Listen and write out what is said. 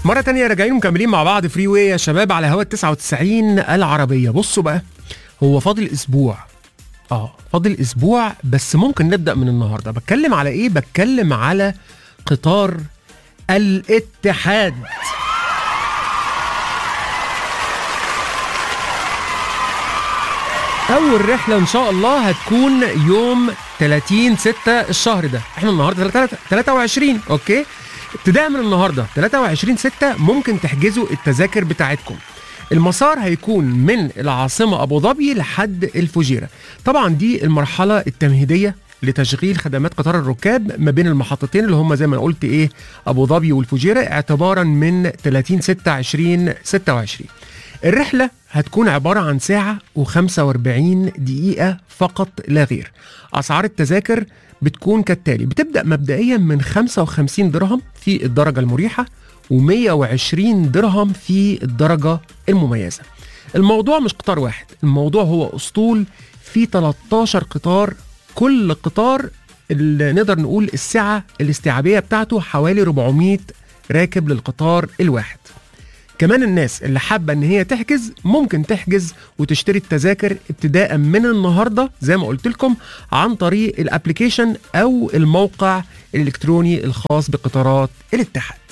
مرة تانية راجعين مكملين مع بعض فري واي يا شباب على هوا 99 العربية بصوا بقى هو فاضل اسبوع اه فاضل اسبوع بس ممكن نبدأ من النهاردة بتكلم على ايه بتكلم على قطار الاتحاد اول رحله ان شاء الله هتكون يوم 30 6 الشهر ده احنا النهارده 23 اوكي ابتداء من النهارده 23 6 ممكن تحجزوا التذاكر بتاعتكم المسار هيكون من العاصمة أبو ظبي لحد الفجيرة طبعا دي المرحلة التمهيدية لتشغيل خدمات قطار الركاب ما بين المحطتين اللي هم زي ما قلت ايه ابو ظبي والفجيره اعتبارا من 30 6 20 26 الرحلة هتكون عبارة عن ساعة و45 دقيقة فقط لا غير أسعار التذاكر بتكون كالتالي بتبدأ مبدئيا من 55 درهم في الدرجة المريحة و120 درهم في الدرجة المميزة الموضوع مش قطار واحد الموضوع هو أسطول في 13 قطار كل قطار اللي نقدر نقول السعة الاستيعابية بتاعته حوالي 400 راكب للقطار الواحد كمان الناس اللي حابه ان هي تحجز ممكن تحجز وتشتري التذاكر ابتداء من النهارده زي ما قلت لكم عن طريق الابلكيشن او الموقع الالكتروني الخاص بقطارات الاتحاد